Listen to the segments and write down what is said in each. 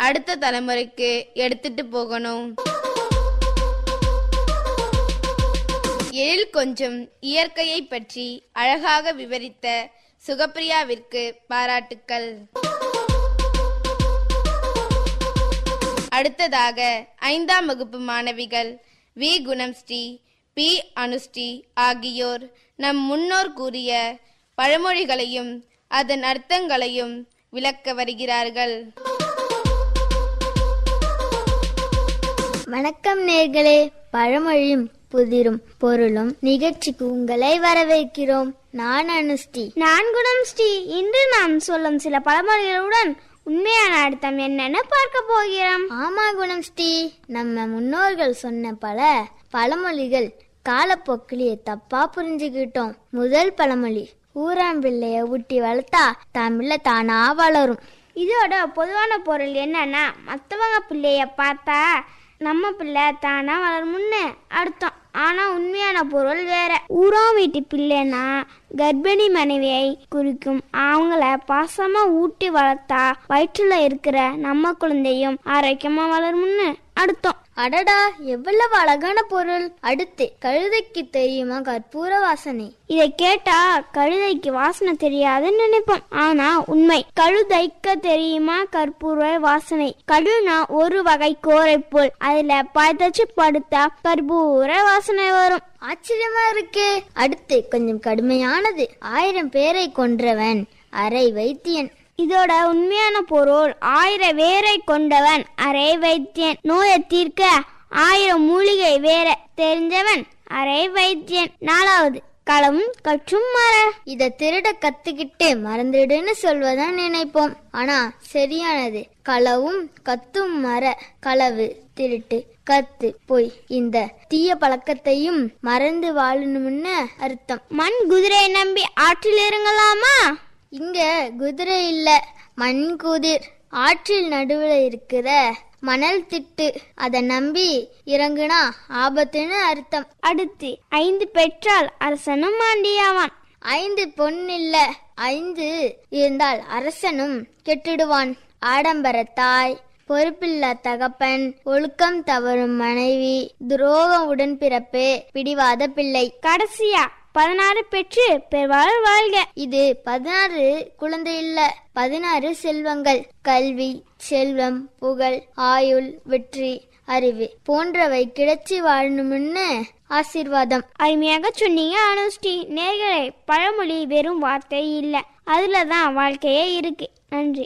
அடுத்த தலைமுறைக்கு எடுத்துட்டு போகணும் எழில் கொஞ்சம் இயற்கையை பற்றி அழகாக விவரித்த சுகப்பிரியாவிற்கு பாராட்டுக்கள் அடுத்ததாக ஐந்தாம் வகுப்பு மாணவிகள் வி குணம்ஸ்ரீ பி அனுஸ்ரீ ஆகியோர் நம் முன்னோர் கூறிய பழமொழிகளையும் அதன் அர்த்தங்களையும் விளக்க வருகிறார்கள் வணக்கம் நேர்களே பழமொழியும் புதிரும் பொருளும் நிகழ்ச்சிக்கு உங்களை வரவேற்கிறோம் நான் அனுஷ்டி நான் குணம் ஸ்ரீ இன்று நாம் சொல்லும் சில பழமொழிகளுடன் உண்மையான அர்த்தம் என்னன்னு பார்க்க போகிறோம் ஆமா குணம் ஸ்ரீ நம்ம முன்னோர்கள் சொன்ன பல பழமொழிகள் காலப்போக்கிலேயே தப்பா புரிஞ்சுக்கிட்டோம் முதல் பழமொழி ஊராம்பிள்ளைய ஊட்டி வளர்த்தா தமிழ்ல தானா வளரும் இதோட பொதுவான பொருள் என்னன்னா மற்றவங்க பிள்ளைய பார்த்தா நம்ம பிள்ளை தானா வளரும்னு அர்த்தம் ஆனா உண்மையான பொருள் வேற ஊரா வீட்டு பிள்ளைனா கர்ப்பிணி மனைவியை குறிக்கும் அவங்கள பாசமா ஊட்டி வளர்த்தா வயிற்றுல இருக்கிற நம்ம குழந்தையும் ஆரோக்கியமா வளரும்னு அர்த்தம் அடடா எவ்வளவு அழகான பொருள் அடுத்து கழுதைக்கு தெரியுமா கற்பூர வாசனை இதை கேட்டா கழுதைக்கு வாசனை தெரியாதுன்னு நினைப்போம் ஆனா உண்மை கழுதைக்க தெரியுமா கற்பூர வாசனை கழுனா ஒரு வகை கோரை போல் அதுல பதச்சு படுத்தா கற்பூர வாசனை வரும் ஆச்சரியமா இருக்கே அடுத்து கொஞ்சம் கடுமையானது ஆயிரம் பேரை கொன்றவன் அரை வைத்தியன் இதோட உண்மையான பொருள் ஆயிரம் வேரை கொண்டவன் அரை வைத்தியன் நோயை தீர்க்க ஆயிரம் மூலிகை வேற தெரிஞ்சவன் அரை வைத்தியன் நாலாவது களவும் கற்றும் மர இத திருட கத்துக்கிட்டு மறந்துடுன்னு சொல்வதான் நினைப்போம் ஆனா சரியானது களவும் கத்தும் மர களவு திருட்டு கத்து போய் இந்த தீய பழக்கத்தையும் மறந்து வாழணும்னு அர்த்தம் மண் குதிரையை நம்பி ஆற்றில் இறங்கலாமா இங்க குதிரை இல்ல மண் குதிர் ஆற்றில் நடுவுல இருக்கிற மணல் திட்டு அத நம்பி இறங்குனா ஆபத்துன்னு அர்த்தம் அடுத்து ஐந்து பெற்றால் அரசனும் ஆண்டியாவான் ஐந்து பொன் இல்ல ஐந்து இருந்தால் அரசனும் கெட்டுடுவான் ஆடம்பர தாய் பொறுப்பில்லா தகப்பன் ஒழுக்கம் தவறும் மனைவி துரோகம் உடன்பிறப்பு பிடிவாத பிள்ளை கடைசியா பதினாறு பெற்று பெருவாழ் வாழ்க இது பதினாறு குழந்தை இல்ல பதினாறு செல்வங்கள் கல்வி செல்வம் புகழ் ஆயுள் வெற்றி அறிவு போன்றவை கிடைச்சி வாழணும்னு ஆசீர்வாதம் அருமையாக சொன்னீங்க அனுஷ்டி நேர்களை பழமொழி வெறும் வார்த்தை இல்ல அதுல தான் வாழ்க்கையே இருக்கு நன்றி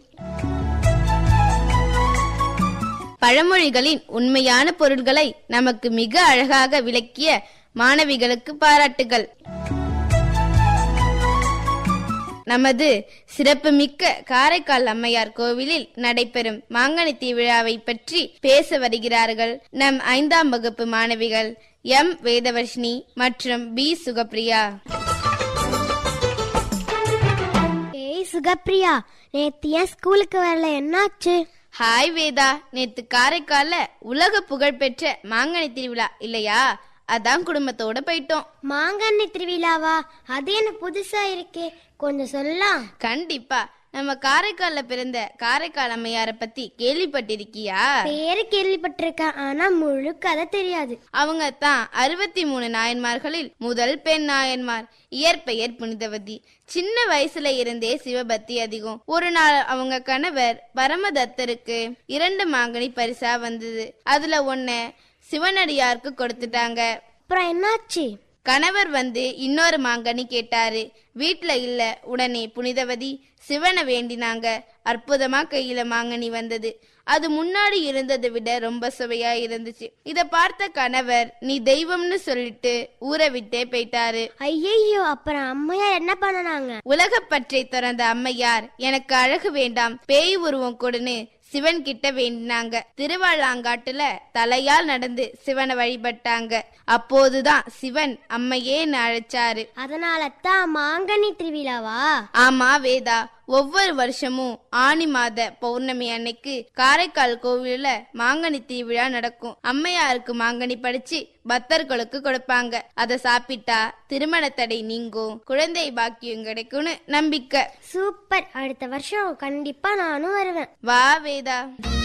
பழமொழிகளின் உண்மையான பொருள்களை நமக்கு மிக அழகாக விளக்கிய மாணவிகளுக்கு பாராட்டுகள் நமது சிறப்புமிக்க காரைக்கால் அம்மையார் கோவிலில் நடைபெறும் மாங்கனி திருவிழாவை பற்றி பேச வருகிறார்கள் நம் ஐந்தாம் வகுப்பு மாணவிகள் எம் வேதவர்ஷினி மற்றும் பி சுகப்பிரியா ஏய் சுகப்பிரியா நேத்து ஏன் ஸ்கூலுக்கு வரல என்னாச்சு ஹாய் வேதா நேத்து காரைக்கால்ல உலக புகழ்பெற்ற மாங்கனி திருவிழா இல்லையா அதான் குடும்பத்தோட போயிட்டோம் மாங்கண்ணி திருவிழாவா அது என்ன புதுசா இருக்கே கொஞ்சம் சொல்லலாம் கண்டிப்பா நம்ம காரைக்கால்ல பிறந்த காரைக்கால் அம்மையார பத்தி கேள்விப்பட்டிருக்கியா பேரு கேள்விப்பட்டிருக்கேன் ஆனா முழு கதை தெரியாது அவங்க தான் அறுபத்தி மூணு நாயன்மார்களில் முதல் பெண் நாயன்மார் இயற்பெயர் புனிதவதி சின்ன வயசுல இருந்தே சிவபக்தி அதிகம் ஒரு நாள் அவங்க கணவர் பரமதத்தருக்கு இரண்டு மாங்கனி பரிசா வந்தது அதுல ஒன்ன சிவனடியாருக்கு கொடுத்துட்டாங்க அப்புறம் என்னாச்சு கணவர் வந்து இன்னொரு மாங்கனி கேட்டாரு வீட்ல இல்ல உடனே புனிதவதி சிவனை வேண்டினாங்க அற்புதமா கையில மாங்கனி வந்தது அது முன்னாடி இருந்ததை விட ரொம்ப சுவையா இருந்துச்சு இத பார்த்த கணவர் நீ தெய்வம்னு சொல்லிட்டு ஊரை விட்டே போயிட்டாரு ஐயையோ அப்புறம் அம்மையார் என்ன பண்ணனாங்க உலகப்பற்றை திறந்த அம்மையார் எனக்கு அழகு வேண்டாம் பேய் உருவம் கொடுன்னு சிவன் கிட்ட வேண்டினாங்க திருவாளாங்காட்டுல தலையால் நடந்து சிவனை வழிபட்டாங்க அப்போதுதான் சிவன் அம்மையேன்னு அழைச்சாரு அதனால தான் மாங்கனி திருவிழாவா ஆமா வேதா ஒவ்வொரு வருஷமும் ஆனி மாத பௌர்ணமி அன்னைக்கு காரைக்கால் கோவில்ல மாங்கனி திருவிழா நடக்கும் அம்மையாருக்கு மாங்கனி படிச்சு பக்தர்களுக்கு கொடுப்பாங்க அதை சாப்பிட்டா திருமண தடை நீங்கும் குழந்தை பாக்கியம் கிடைக்கும்னு நம்பிக்கை சூப்பர் அடுத்த வருஷம் கண்டிப்பா நானும் வருவேன் வா வேதா